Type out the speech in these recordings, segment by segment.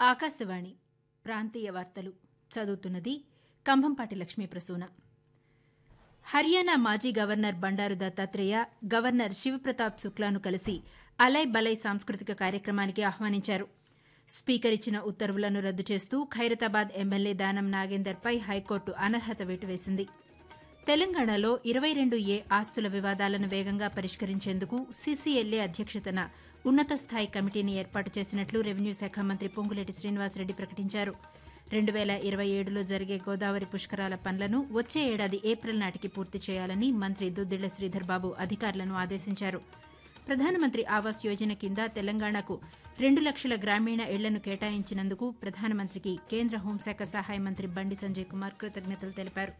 ఆకాశవాణి ప్రాంతీయ వార్తలు చదువుతున్నది కంభంపాటి లక్ష్మీ ప్రసూన హర్యానా మాజీ గవర్నర్ బండారు దత్తాత్రేయ గవర్నర్ శివప్రతాప్ శుక్లాను కలిసి అలై బలై సాంస్కృతిక కార్యక్రమానికి ఆహ్వానించారు స్పీకర్ ఇచ్చిన ఉత్తర్వులను రద్దు చేస్తూ ఖైరతాబాద్ ఎమ్మెల్యే దానం నాగేందర్పై హైకోర్టు అనర్హత వేటు వేసింది తెలంగాణలో ఇరవై రెండు ఏ ఆస్తుల వివాదాలను వేగంగా పరిష్కరించేందుకు సీసీఎల్ఏ అధ్యక్షతన ఉన్నత స్థాయి కమిటీని ఏర్పాటు చేసినట్లు రెవెన్యూ శాఖ మంత్రి పొంగులేటి శ్రీనివాసరెడ్డి ప్రకటించారు రెండు వేల ఇరవై ఏడులో జరిగే గోదావరి పుష్కరాల పనులను వచ్చే ఏడాది ఏప్రిల్ నాటికి పూర్తి చేయాలని మంత్రి దుద్దిళ్ల శ్రీధర్ బాబు అధికారులను ఆదేశించారు ప్రధానమంత్రి ఆవాస్ యోజన కింద తెలంగాణకు రెండు లక్షల గ్రామీణ ఇళ్లను కేటాయించినందుకు ప్రధానమంత్రికి కేంద్ర హోంశాఖ సహాయ మంత్రి బండి సంజయ్ కుమార్ కృతజ్ఞతలు తెలిపారు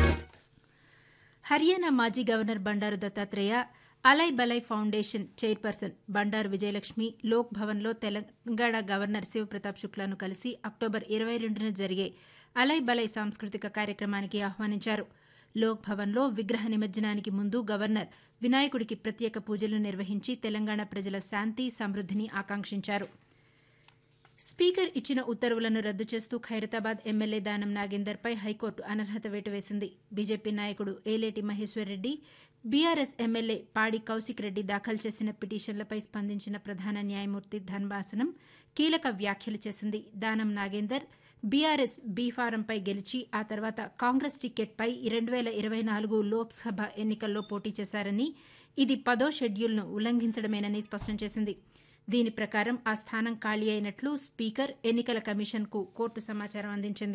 హర్యానా మాజీ governor Bandaru Dattatreya Alai Balai foundation chairperson Bandaru Vijayalakshmi Lok భవన్లో తెలంగాణ గవర్నర్ శివప్రతాప్ శుక్లాను కలిసి అక్టోబర్ ఇరవై రెండున జరిగే అలై బలై సాంస్కృతిక కార్యక్రమానికి ఆహ్వానించారు లోక్ భవన్లో విగ్రహ నిమజ్జనానికి ముందు గవర్నర్ వినాయకుడికి ప్రత్యేక పూజలు నిర్వహించి తెలంగాణ ప్రజల శాంతి సమృద్దిని ఆకాంక్షించారు స్పీకర్ ఇచ్చిన ఉత్తర్వులను రద్దు చేస్తూ ఖైరతాబాద్ ఎమ్మెల్యే దానం నాగేందర్పై హైకోర్టు అనర్హత వేటు వేసింది బీజేపీ నాయకుడు ఏలేటి మహేశ్వర్రెడ్డి బీఆర్ఎస్ ఎమ్మెల్యే పాడి కౌశిక్ రెడ్డి దాఖలు చేసిన పిటిషన్లపై స్పందించిన ప్రధాన న్యాయమూర్తి ధన్వాసనం కీలక వ్యాఖ్యలు చేసింది దానం నాగేందర్ బీఆర్ఎస్ బీఫారంపై గెలిచి ఆ తర్వాత కాంగ్రెస్ టికెట్పై రెండు వేల ఇరవై నాలుగు లోక్సభ ఎన్నికల్లో పోటీ చేశారని ఇది పదో షెడ్యూల్ను ఉల్లంఘించడమేనని స్పష్టం చేసింది దీని ప్రకారం ఆ స్థానం ఖాళీ అయినట్లు స్పీకర్ ఎన్నికల కమిషన్కు కోర్టు సమాచారం అందించింది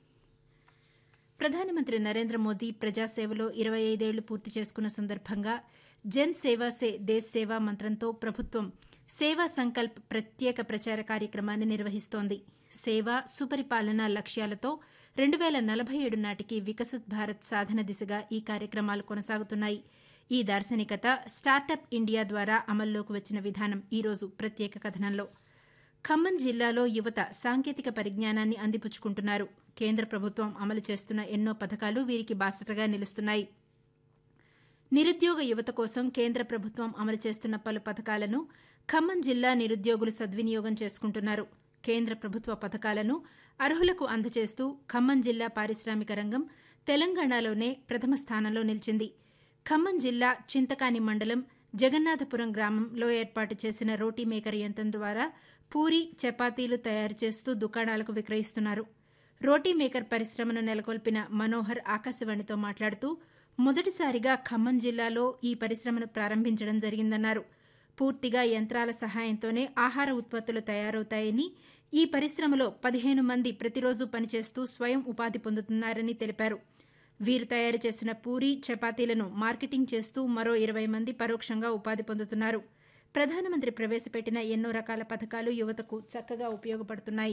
ప్రధానమంత్రి నరేంద్ర మోదీ ప్రజాసేవలో ఇరవై ఐదేళ్లు పూర్తి చేసుకున్న సందర్భంగా జన్ సేవా సే దేశ్ సేవా మంత్రంతో ప్రభుత్వం సేవా సంకల్ప్ ప్రత్యేక ప్రచార కార్యక్రమాన్ని నిర్వహిస్తోంది సేవ సుపరిపాలన లక్ష్యాలతో రెండు వేల నలభై ఏడు నాటికి వికసిత్ భారత్ సాధన దిశగా ఈ కార్యక్రమాలు కొనసాగుతున్నాయి ఈ దార్శనికత స్టార్టప్ ఇండియా ద్వారా అమల్లోకి వచ్చిన విధానం ఈరోజు ప్రత్యేక కథనంలో ఖమ్మం జిల్లాలో యువత సాంకేతిక పరిజ్ఞానాన్ని అందిపుచ్చుకుంటున్నారు కేంద్ర ప్రభుత్వం అమలు చేస్తున్న ఎన్నో పథకాలు వీరికి బాసటగా నిలుస్తున్నాయి నిరుద్యోగ యువత కోసం కేంద్ర ప్రభుత్వం అమలు చేస్తున్న పలు పథకాలను ఖమ్మం జిల్లా నిరుద్యోగులు సద్వినియోగం చేసుకుంటున్నారు కేంద్ర ప్రభుత్వ పథకాలను అర్హులకు అందజేస్తూ ఖమ్మం జిల్లా పారిశ్రామిక రంగం తెలంగాణలోనే ప్రథమ స్థానంలో నిలిచింది ఖమ్మం జిల్లా చింతకాని మండలం జగన్నాథపురం గ్రామంలో ఏర్పాటు చేసిన రోటీ మేకర్ యంత్రం ద్వారా పూరి చపాతీలు తయారు చేస్తూ దుకాణాలకు విక్రయిస్తున్నారు రోటీ మేకర్ పరిశ్రమను నెలకొల్పిన మనోహర్ ఆకాశవాణితో మాట్లాడుతూ మొదటిసారిగా ఖమ్మం జిల్లాలో ఈ పరిశ్రమను ప్రారంభించడం జరిగిందన్నారు పూర్తిగా యంత్రాల సహాయంతోనే ఆహార ఉత్పత్తులు తయారవుతాయని ఈ పరిశ్రమలో పదిహేను మంది ప్రతిరోజు పనిచేస్తూ స్వయం ఉపాధి పొందుతున్నారని తెలిపారు వీరు తయారు చేసిన పూరి చపాతీలను మార్కెటింగ్ చేస్తూ మరో ఇరవై మంది పరోక్షంగా ఉపాధి పొందుతున్నారు ప్రధానమంత్రి ప్రవేశపెట్టిన ఎన్నో రకాల పథకాలు యువతకు చక్కగా ఉపయోగపడుతున్నాయి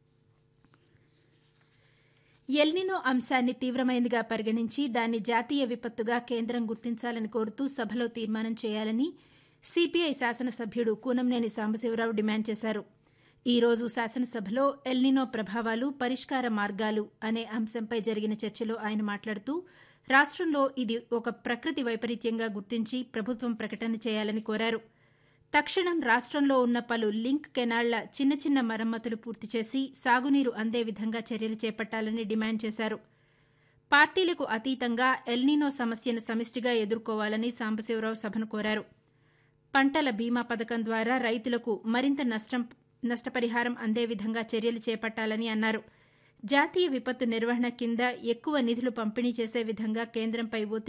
ఎల్నినో అంశాన్ని తీవ్రమైనదిగా పరిగణించి దాన్ని జాతీయ విపత్తుగా కేంద్రం గుర్తించాలని కోరుతూ సభలో తీర్మానం చేయాలని సిపిఐ శాసనసభ్యుడు కూనంనేని సాంబశివరావు డిమాండ్ చేశారు ఈ రోజు శాసనసభలో ఎల్నినో ప్రభావాలు పరిష్కార మార్గాలు అనే అంశంపై జరిగిన చర్చలో ఆయన మాట్లాడుతూ రాష్ట్రంలో ఇది ఒక ప్రకృతి వైపరీత్యంగా గుర్తించి ప్రభుత్వం ప్రకటన చేయాలని కోరారు తక్షణం రాష్ట్రంలో ఉన్న పలు లింక్ కెనాళ్ల చిన్న చిన్న మరమ్మతులు పూర్తి చేసి సాగునీరు అందే విధంగా చర్యలు చేపట్టాలని డిమాండ్ చేశారు పార్టీలకు అతీతంగా ఎల్నినో సమస్యను సమిష్టిగా ఎదుర్కోవాలని సాంబశివరావు సభను కోరారు పంటల బీమా పథకం ద్వారా రైతులకు మరింత నష్టం నష్టపరిహారం అందే విధంగా చర్యలు చేపట్టాలని అన్నారు జాతీయ విపత్తు నిర్వహణ కింద ఎక్కువ నిధులు పంపిణీ చేసే విధంగా కేంద్రంపై ఒత్తిడి